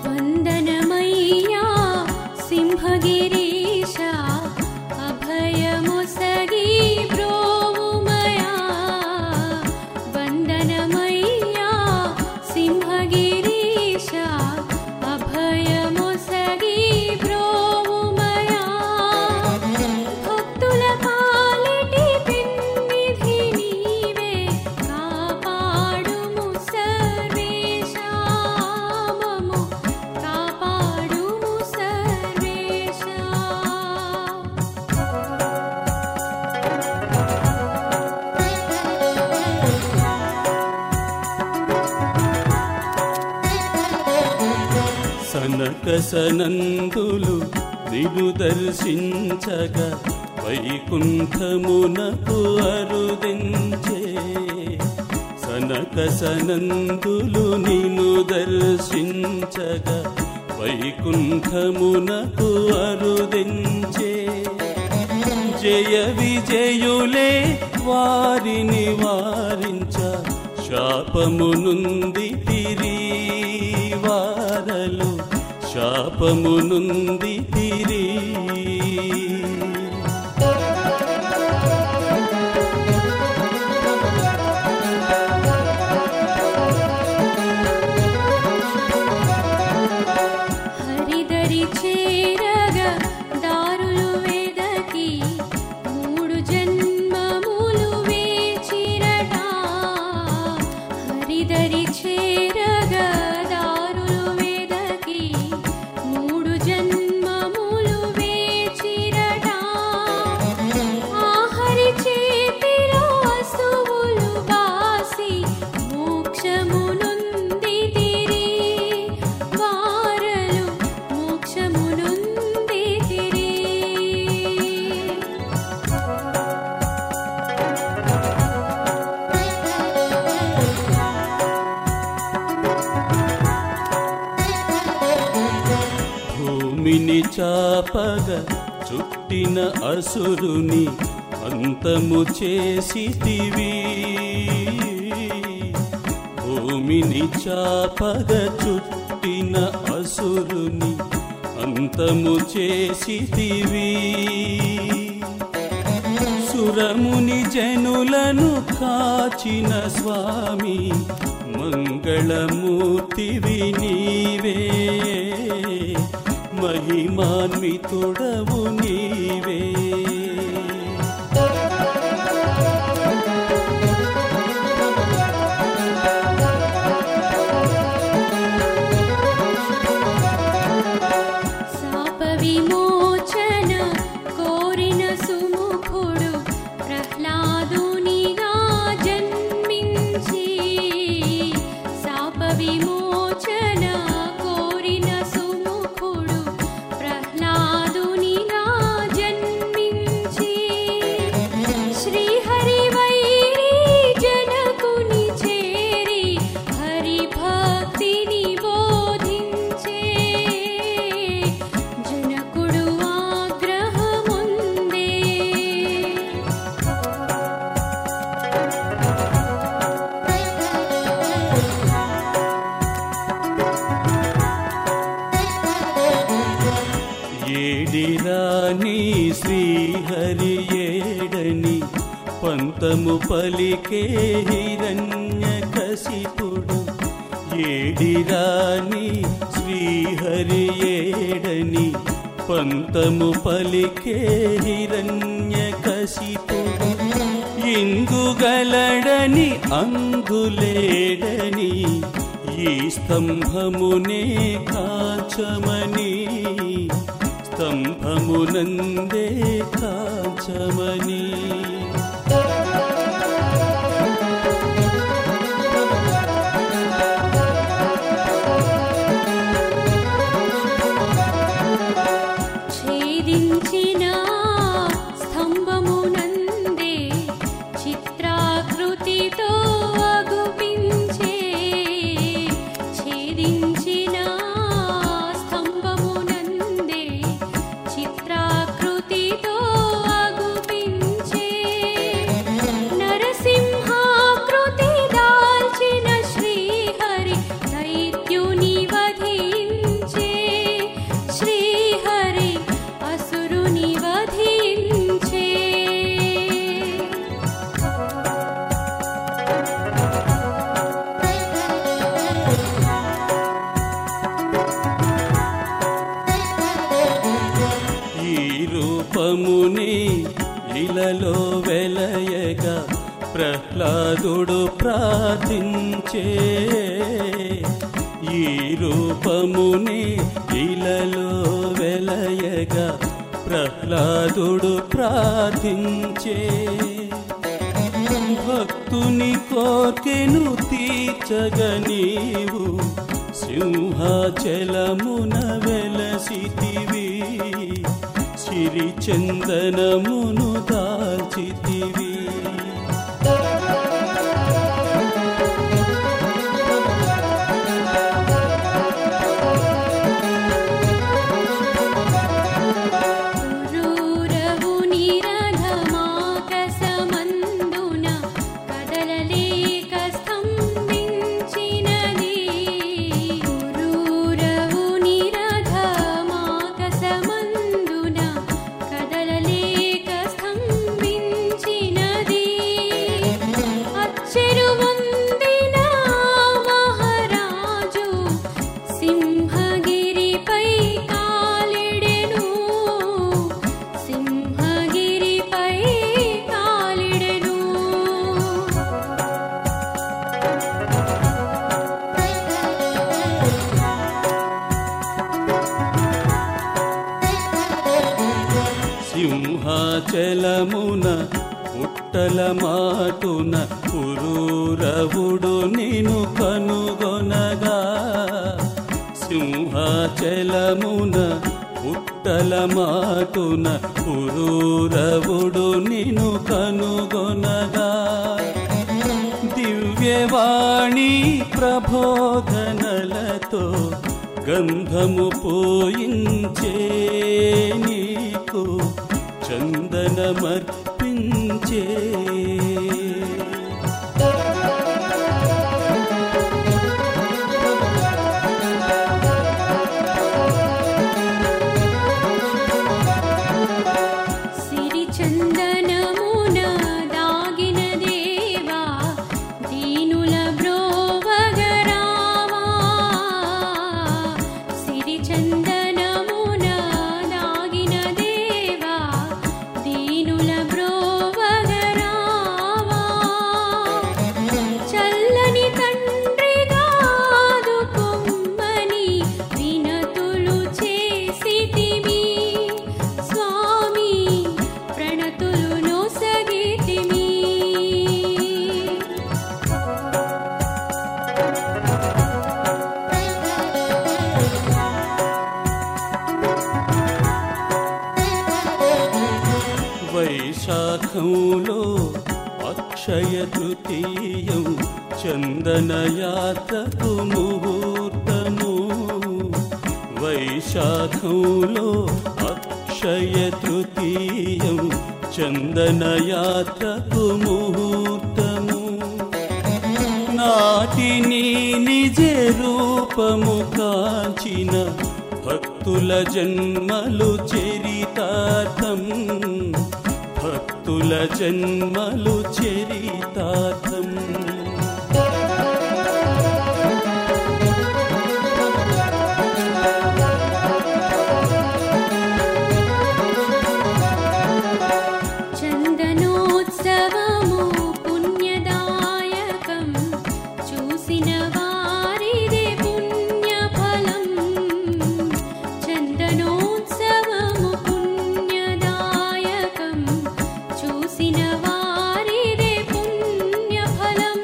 వందనమయ్యా సింహగిరీశ అభయముసగి బ్రోవుమయా వందనమయ్యా సింహగిరీశ అభయముసగి బ్రోవుమయా భక్తుల పాలిటి పిన్నిధి నీవే కాపాడుము సర్వేశా మము కాపాడుము సర్వేశా సనక సనందులు నిను దర్శించగా వైకుంఠమునకు అరుదించే సనక సనందులు నిను దర్శించగా వైకుంఠమునకు అరుదించే జయ విజయులే వారిని వారించ శాపము నుండి తిరి వారలు శాపము నుండి తిరి హరిదరి చేరగ దారులు వెదకి మూడు జన్మములు వేచిరట హరిదరి చేరగ దారులు వెదకి మూడు జన్మములు వేచిరట ఆహరి చేతిలో అసువులు బాసి మోక్షమునుందితిరి వారలు మోక్షమునుందితిరి భూమిని చాపగ చుట్టిన అసురుని అంతము చేసితివి భూమిని చాపగ చుట్టిన అసురుని అంతము చేసితివి సురముని జనులను కాచిన స్వామి మంగళమూర్తివి నీవే మహిమాన్వితుడవు నీవే శాప విమోచన కోరిన సుముఖుడు ప్రహ్లాదునిగా జన్మించి శాప విమోచన కోరిన సుముఖుడు ప్రహ్లాదునిగా జన్మించి శ్రీహరి వైరి జనకుని చేరి హరి భక్తిని బోధించే జనకుడు ఆగ్రహముందే ఏడిరాని శ్రీహరి ఏడని పంతము పలికే హిరణ్య కసిపుడు ఏడిరాని శ్రీహరి ఏడని పంతము పలికే హిరణ్య కసిపుడు ఇంగుగలడని అంగులేడని ఈ స్తంభమునే కాచమని స్తంభమునందే కాచమని ఛేదించిన స్తంభమునందే చిత్రాకృతితో అగుపించే ఛేదించిన స్తంభమునందే చిత్రాకృతితో అగుపించే ప్రహ్లాదుడు ప్రార్థించే ఈ రూపముని ఇలలో వెలయగా ప్రహ్లాదుడు ప్రార్థించే భక్తుని కోర్కెను తీర్చగ నీవు సింహాచలమున వెలసితివి సిరి చందనమును దాల్చితివి రూరవు నిరధమాకసమందున కదలలేక స్తంభించినది రూరవు నిరధమాకసమందున కదలలేక స్తంభించినది అచ్చెరు వందిన మహారాజు సింహగిరిపై కాలిడెను సింహగిరిపై కాలిడెను సింహాచలమున పుట్టల మాటున పురూరవుడు నిను కనుగొనగా సింహాచలమున పుట్టల మాటున పురూరవుడు నిను కనుగొనగా దివ్యవాణి ప్రబోధనలతో గంధము పోయించే నీకు చందనమర్పించే సిరి చందనమున దాగిన దేవా దీనుల బ్రోవగరావా సిరి చందనమున దాగిన దేవా దీనుల బ్రోవగరావా చల్లని తండ్రిగా ఆదుకొమ్మని వినతులు చేసితిమి స్వామి ప్రణతులు నొసగితిమి వైశాఖంలో అక్షయ తృతీయం చందనయాత్రకు ముహూర్తము వైశాఖంలో అక్షయ తృతీయం చందనయాత్రకు ముహూర్తము నాటిని నిజ రూపము కాంచిన భక్తుల జన్మలు చరితార్థం భక్తుల జన్మలు చరితార్థం చందనోత్సవము పుణ్యదాయకం చూసిన వారిదే పుణ్యఫలం చందనోత్సవము పుణ్యదాయకం చూసిన వారిదే పుణ్యఫలం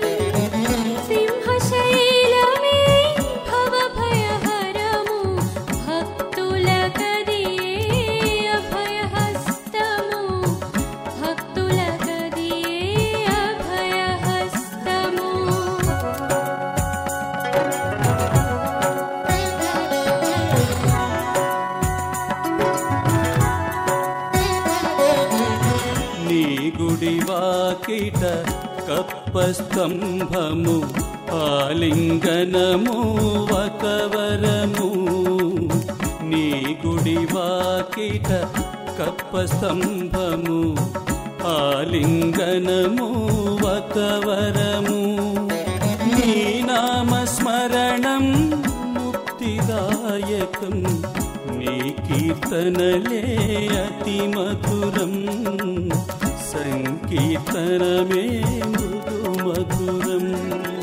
సింహశైలమే భవభయహరము భక్తులకదియే అభయహస్తము భక్తులకదియే అభయహస్తము నీ గుడి వాకిట కప్పస్తంభము ఆలింగనము వకవరము నీ గుడి వాకిట కప్పస్తంభము ఆలింగనము వకవరము నీ నామస్మరణం ముక్తిదాయకం నీ కీర్తనలే అతి మధురం సంకీర్తనమే మృదు మధురం